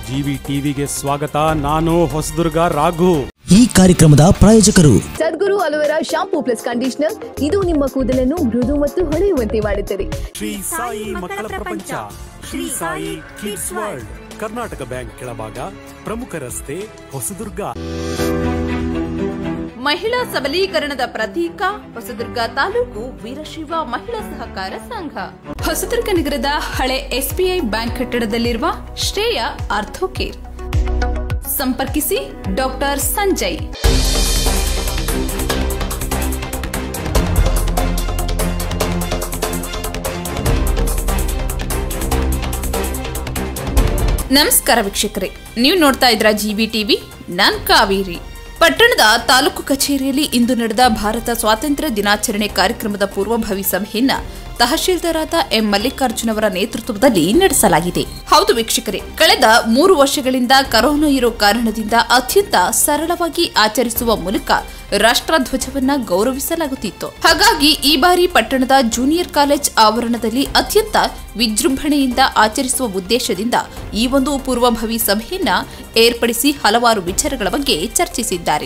GV ಟಿವಿಗೆ ಸ್ವಾಗತ ನಾನು ಹೊಸದುರ್ಗ ರಾಘು ಈ ಕಾರ್ಯಕ್ರಮದ ಪ್ರಾಯೋಜಕರು Sadguru aloe vera shampoo plus conditioner ಇದು ನಿಮ್ಮ ಕೂದಲನ್ನು ಮೃದು ಮತ್ತು ಹೊಳೆಯುವಂತೆ ಮಾಡುತ್ತದೆ ಶ್ರೀ ಸಾಯಿ ಮಕ್ಕಳ ಪ್ರಪಂಚ Shri Sai kids world Karnataka bank ಕೆಳಭಾಗ ಪ್ರಮುಖ ರಸ್ತೆ ಹೊಸದುರ್ಗ ಮಹಿಳಾ ಸಬಲೀಕರಣದ ಪ್ರತೀಕ ಹೊಸದುರ್ಗ ತಾಲೂಕು ವೀರಶೈವ ಮಹಿಳಾ ಸಹಕಾರ ಸಂಘ ಹೊಸದುರ್ಗ ನಗರದ ಹಳೆ ಎಸ್ಬಿಐ ಬ್ಯಾಂಕ್ ಕಟ್ಟಡದಲ್ಲಿರುವ ಶ್ರೇಯ ಆರ್ಥೋಕೇರ್ ಸಂಪರ್ಕಿಸಿ ಡಾಕ್ಟರ್ ಸಂಜಯ್ ನಮಸ್ಕಾರ ವೀಕ್ಷಕರೇ ನೀವು ನೋಡ್ತಾ ಇದ್ರ ಜಿಬಿ ಟಿವಿ ನಾನ್ ಕಾವೇರಿ ಪಟ್ಟಣದ ತಾಲೂಕು ಕಚೇರಿಯಲ್ಲಿ ಇಂದು ನಡೆದ ಭಾರತ ಸ್ವಾತಂತ್ರ್ಯ ದಿನಾಚರಣೆ ಕಾರ್ಯಕ್ರಮದ ಪೂರ್ವಭಾವಿ ಸಭೆಯನ್ನ ತಹಶೀಲ್ದಾರಾದ ಎಂ ಮಲ್ಲಿಕಾರ್ಜುನ್ ಅವರ ನೇತೃತ್ವದಲ್ಲಿ ನಡೆಸಲಾಗಿದೆ ಹೌದು ವೀಕ್ಷಕರೇ ಕಳೆದ ಮೂರು ವರ್ಷಗಳಿಂದ ಕರೋನಾ ಇರೋ ಕಾರಣದಿಂದ ಅತ್ಯಂತ ಸರಳವಾಗಿ ಆಚರಿಸುವ ಮೂಲಕ ರಾಷ್ಟ್ರಧ್ವಜವನ್ನ ಗೌರವಿಸಲಾಗುತ್ತಿತ್ತು ಹಾಗಾಗಿ ಈ ಬಾರಿ ಪಟ್ಟಣದ ಜೂನಿಯರ್ ಕಾಲೇಜ್ ಆವರಣದಲ್ಲಿ ಅತ್ಯಂತ ವಿಜೃಂಭಣೆಯಿಂದ ಆಚರಿಸುವ ಉದ್ದೇಶದಿಂದ ಈ ಒಂದು ಪೂರ್ವಭಾವಿ ಸಭೆಯನ್ನ ಏರ್ಪಡಿಸಿ ಹಲವಾರು ವಿಚಾರಗಳ ಬಗ್ಗೆ ಚರ್ಚಿಸಿದ್ದಾರೆ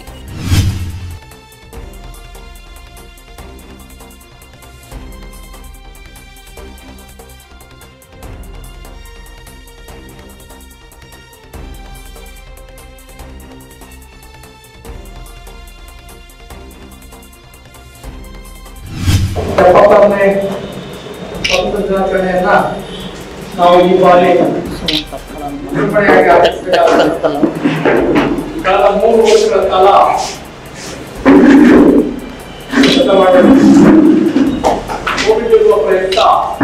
ಎಪ್ಪತ್ತಾರನೇ ಸ್ವಾತಂತ್ರ್ಯ ದಿನಾಚರಣೆಯನ್ನ ನಾವು ಈ ಬಾರಿ ವಿಜೃಂಭಣೆಯಾಗಿ ಆಚರಿಸಬೇಕಾಗುತ್ತದೆ. ಕಳೆದ ಮೂರು ವರ್ಷಗಳ ಕಾಲ ಕೆಲಸ ಮಾಡಿದ್ವಿ. ಕೋವಿಡ್ ಇರುವ ಪ್ರಯುಕ್ತ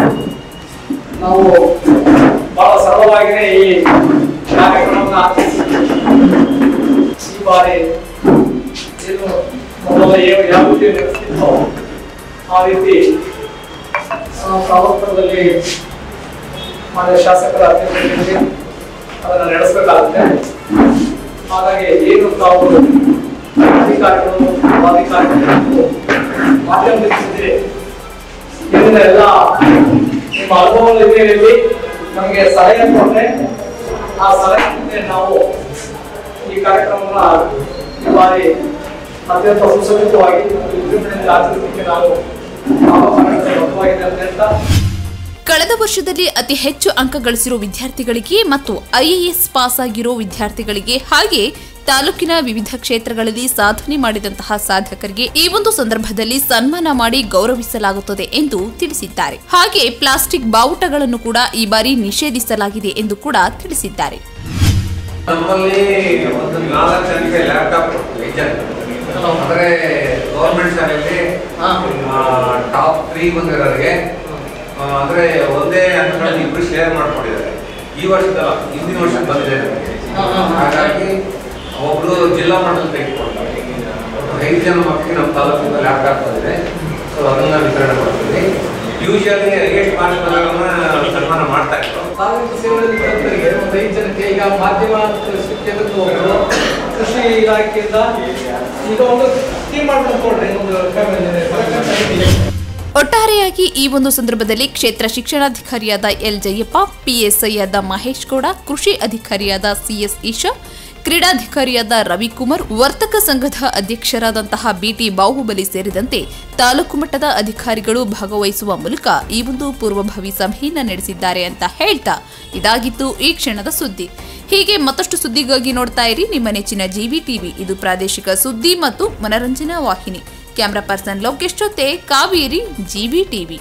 ನಾವು ಬಹಳ ಸರಳವಾಗಿಯೇ ಈ ಕಾರ್ಯಕ್ರಮವನ್ನು ಆಚರಿಸಿದ್ವಿ ಈ ಬಾರಿ ಏನು ಮೊದಲ ಯಾವ ಯಾವ ರೀತಿ ನಡೆಸ್ತಿದ್ದೋ ಆ ರೀತಿ ಆ, ಪ್ರಾರಂಭದಲ್ಲಿ ಮಾನ್ಯ ಶಾಸಕರ ಅಧ್ಯಕ್ಷತೆಯಲ್ಲಿ ಅದನ್ನು ನಡೆಸಬೇಕಾಗುತ್ತೆ ಹಾಗಾಗಿ ಏನು ತಾವು ಅಧಿಕಾರಿಗಳು ಅಧಿಕಾರಿಗಳು ಮಾಧ್ಯಮದಲ್ಲಿ ಏನಿದೆ ಎಲ್ಲ ನಿಮ್ಮ ಅನುಭವಗಳ ಹಿನ್ನೆಲೆಯಲ್ಲಿ ನಮಗೆ ಸಲಹೆ ಕೊಟ್ಟರೆ ಆ ಸಲಹೆಯಂತೆ ನಾವು ಈ ಕಾರ್ಯಕ್ರಮವನ್ನ ಈ ಬಾರಿ ಅತ್ಯಂತ ಸುಸಜ್ಜಿತವಾಗಿ ಮತ್ತು ವಿಜೃಂಭಣೆಯಿಂದ ಆಚರಿಸಲಿಕ್ಕೆ ನಾವು ಬದ್ಧವಾಗಿದೆ ಅಂತ ಹೇಳ್ತಾ ಕಳೆದ ವರ್ಷದಲ್ಲಿ ಅತಿ ಹೆಚ್ಚು ಅಂಕ ಗಳಿಸಿರೋ ವಿದ್ಯಾರ್ಥಿಗಳಿಗೆ ಮತ್ತು ಐಎಎಸ್ ಪಾಸ್ ಆಗಿರೋ ವಿದ್ಯಾರ್ಥಿಗಳಿಗೆ ಹಾಗೆ ತಾಲೂಕಿನ ವಿವಿಧ ಕ್ಷೇತ್ರಗಳಲ್ಲಿ ಸಾಧನೆ ಮಾಡಿದಂತಹ ಸಾಧಕರಿಗೆ ಈ ಒಂದು ಸಂದರ್ಭದಲ್ಲಿ ಸನ್ಮಾನ ಮಾಡಿ ಗೌರವಿಸಲಾಗುತ್ತದೆ ಎಂದು ತಿಳಿಸಿದ್ದಾರೆ ಹಾಗೆ ಪ್ಲಾಸ್ಟಿಕ್ ಬಾವುಟಗಳನ್ನು ಕೂಡ ಈ ಬಾರಿ ನಿಷೇಧಿಸಲಾಗಿದೆ ಎಂದು ಕೂಡ ತಿಳಿಸಿದ್ದಾರೆ ನಮ್ಮಲ್ಲಿ ಒಂದು ನಾಲ್ಕು ಜನಕ್ಕೆ ಲ್ಯಾಪ್ಟಾಪ್ ವೇಜನ್ ಅಂದ್ರೆ ಗೌರ್ಮೆಂಟ್ ಶಾಲೆಯಲ್ಲಿ ಟಾಪ್ ತ್ರೀ ಬಂದಿರೋರಿಗೆ ಆ, ಅಂದ್ರೆ ಒಂದೇ ಅಂಕಗಳಲ್ಲಿ ಇಬ್ರು ಶೇರ್ ಮಾಡ್ಕೊಂಡಿದ್ದಾರೆ ಈ ವರ್ಷದಲ್ಲ ಹಿಂದಿನ ವರ್ಷ ಬಂದಿದೆ ನಮಗೆ ಹಾಗಾಗಿ ಒಬ್ರು ಜಿಲ್ಲಾ ಮಟ್ಟದಲ್ಲಿ ತೆಗೆದುಕೊಳ್ತಾರೆ ಐದು ಜನ ಮಕ್ಕಳಿಗೆ ನಮ್ಮ ತಾಲೂಕಿಂದ ಲ್ಯಾಪ್ಟಾಪ್ ಬಂದಿದೆ ಸೊ ಅದನ್ನ ವಿತರಣೆ ಮಾಡ್ತೀವಿ ಯೂಶಲಿ ಹೈಯೆಸ್ಟ್ ಮಾರ್ಕ್ಸ್ ಬಂದವರನ್ನ ಸನ್ಮಾನ ಮಾಡ್ತಾ ಇದ್ರು ಸಾರ್ವಜನಿಕ ಸೇವೆಯಲ್ಲಿ ನಿರತರಿಗೆ ಒಂದು ಐದು ಜನಕ್ಕೆ ಈಗ ಮಾಧ್ಯಮ ಶಿಕ್ಷಕರು ಒಬ್ಬರು ಕೃಷಿ ಇಲಾಖೆಯಿಂದ ಈಗ ಒಂದು ಟೀಮ್ ಮಾಡ್ಕೊಂಡು ಕೊಡ್ರಿ ಒಂದು ಫ್ಯಾಮಿಲಿ ಒಟ್ಟಾರೆಯಾಗಿ ಈ ಒಂದು ಸಂದರ್ಭದಲ್ಲಿ ಕ್ಷೇತ್ರ ಶಿಕ್ಷಣಾಧಿಕಾರಿಯಾದ ಎಲ್ ಜಯಪ್ಪ ಪಿಎಸ್ಐ ಆದ ಮಹೇಶ್ ಗೌಡ ಕೃಷಿ ಅಧಿಕಾರಿಯಾದ ಸಿಎಸ್ ಈಶಾ ಕ್ರೀಡಾಧಿಕಾರಿಯಾದ ರವಿಕುಮಾರ್ ವರ್ತಕ ಸಂಘದ ಅಧ್ಯಕ್ಷರಾದಂತಹ ಬಿಟಿ ಬಾಹುಬಲಿ ಸೇರಿದಂತೆ ತಾಲೂಕು ಮಟ್ಟದ ಅಧಿಕಾರಿಗಳು ಭಾಗವಹಿಸುವ ಮೂಲಕ ಈ ಒಂದು ಪೂರ್ವಭಾವಿ ಸಭೆಯನ್ನ ನಡೆಸಿದ್ದಾರೆ ಅಂತ ಹೇಳ್ತಾ ಇದಾಗಿತ್ತು ಈ ಕ್ಷಣದ ಸುದ್ದಿ ಹೀಗೆ ಮತ್ತಷ್ಟು ಸುದ್ದಿಗಾಗಿ ನೋಡ್ತಾ ಇರಿ ನಿಮ್ಮ ನೆಚ್ಚಿನ ಜಿವಿ ಟಿವಿ ಇದು ಪ್ರಾದೇಶಿಕ ಸುದ್ದಿ ಮತ್ತು ಮನರಂಜನಾ ವಾಹಿನಿ ಕ್ಯಾಮರಾ ಪರ್ಸನ್ ಲೋಕೇಶ್ ಜೊತೆ Kaveri GV TV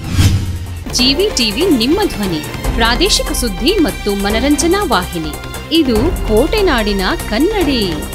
GV TV ನಿಮ್ಮ ಧ್ವನಿ ಪ್ರಾದೇಶಿಕ ಸುದ್ದಿ ಮತ್ತು ಮನರಂಜನಾ ವಾಹಿನಿ ಇದು ಕೋಟೆನಾಡಿನ ಕನ್ನಡಿ